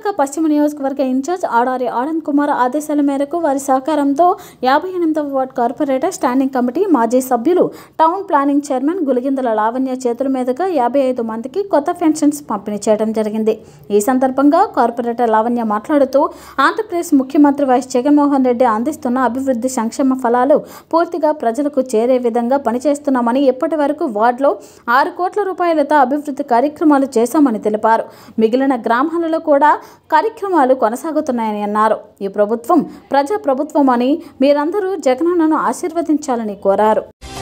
విశాఖ పశ్చిమ నియోజకవర్గ ఇన్ఛార్జ్ ఆడారి ఆనంద్ కుమార్ ఆదేశాల మేరకు వారి సహకారంతో యాభై ఎనిమిదవ వార్డ్ కార్పొరేటర్ స్టాండింగ్ కమిటీ మాజీ సభ్యులు town planning chairman Guligindala Lavanya చేతుల మీదుగా యాభై ఐదు మందికి కొత్త పెన్షన్స్ పంపిణీ చేయడం జరిగింది ఈ సందర్భంగా కార్పొరేటర్ లావణ్య మాట్లాడుతూ ఆంధ్రప్రదేశ్ ముఖ్యమంత్రి వైఎస్ జగన్మోహన్ రెడ్డి అందిస్తున్న అభివృద్ధి సంక్షేమ ఫలాలు పూర్తిగా ప్రజలకు చేరే విధంగా పనిచేస్తున్నామని ఇప్పటి వరకు వార్డులో ఆరు కోట్ల రూపాయలతో అభివృద్ధి కార్యక్రమాలు చేశామని తెలిపారు మిగిలిన గ్రామాలలో కూడా కార్యక్రమాలు కొనసాగుతున్నాయని అన్నారు ఈ ప్రభుత్వం ప్రజా ప్రభుత్వం అని మీరందరూ జగనన్నను ఆశీర్వదించాలని కోరారు